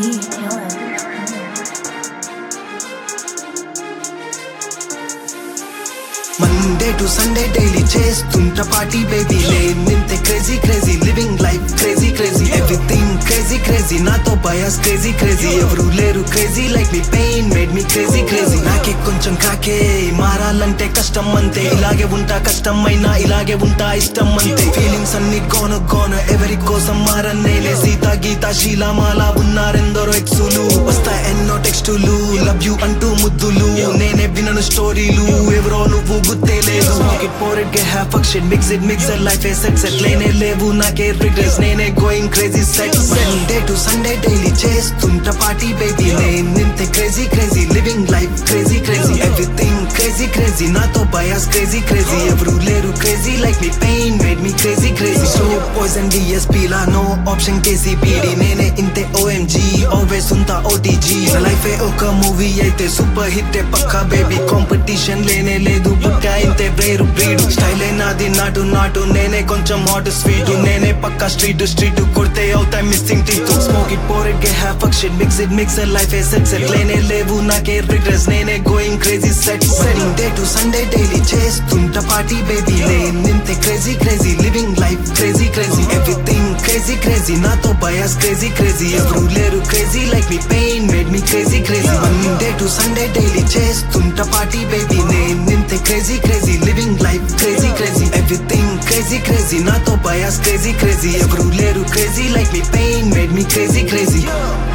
Taylor. Monday to Sunday daily చేస్తుంటా party baby నింతే crazy crazy living life crazy crazy everything crazy crazy నాతో bias crazy crazy ఎవరు లేరు crazy like me pain made me crazy crazy నాకే కొంచెం కాకే మారాలంటే కష్టం అంతే ఇలాగే ఉంటా కష్టం అయినా ఇలాగే ఉంటా ఇష్టం అంతే ఫీలింగ్స్ అన్ని గోను గోను ఎవరి కోసం మారన్నేలే సీత గీత శీలామాల ఉన్నారెందరో ఎక్సులు వస్తా ఎన్నో టెక్స్టులు లవ్ యూ అంటూ ముద్దులు నేనే వినను స్టోరీలు ఎవరో నువ్వు గుర్తే లేదు స్మోక్ ఇట్ పోర్ ఇట్ గే have function mix it mix life a set set లేనే లేవు నాకే రిగ్రెట్స్ నేనే going crazy set Sunday to Sunday daily చేస్తుంటా పార్టీ బేబీ నేను నింతే crazy crazy living life crazy crazy everything crazy crazy నాతో bias crazy crazy ఎవరు లేరు crazy like me pain made me crazy crazy so poison DSP లా no option కేసీపీడి నేనే ఇంతే ఓఎంజీ ఆల్వేస్ ఉంటా ఓటీజీ లైఫ్ ఏ ఒక మూవీ అయితే సూపర్ హిట్ పక్కా బేబీ కాంపిటీషన్ లేనే లేదు పుట్టా ఇంతే వేరు బ్రీడ్ స్టైల్ నాది నాటు నాటు నేనే కొంచెం హాట్ స్వీట్ నేనే పక్కా స్ట్రీట్ స్ట్రీట్ కొడితే అవుతాయి missing teeth smoke it pour it గే have function mix it mix life a set set లేనే లేవు నాకే రిగ్రెట్స్ నేనే going crazy set setting day to Sunday daily చేస్తుంటా పార్టీ బేబీ నేను నింతే crazy crazy living life crazy crazy everything crazy crazy నాతో bias crazy crazy ఎవరు లేరు crazy like me pain made me crazy crazy Monday to Sunday daily చేస్తుంటా party baby నేను నింతే crazy crazy living life crazy crazy everything crazy crazy నాతో bias crazy crazy ఎవరు లేరు crazy like me pain made me crazy crazy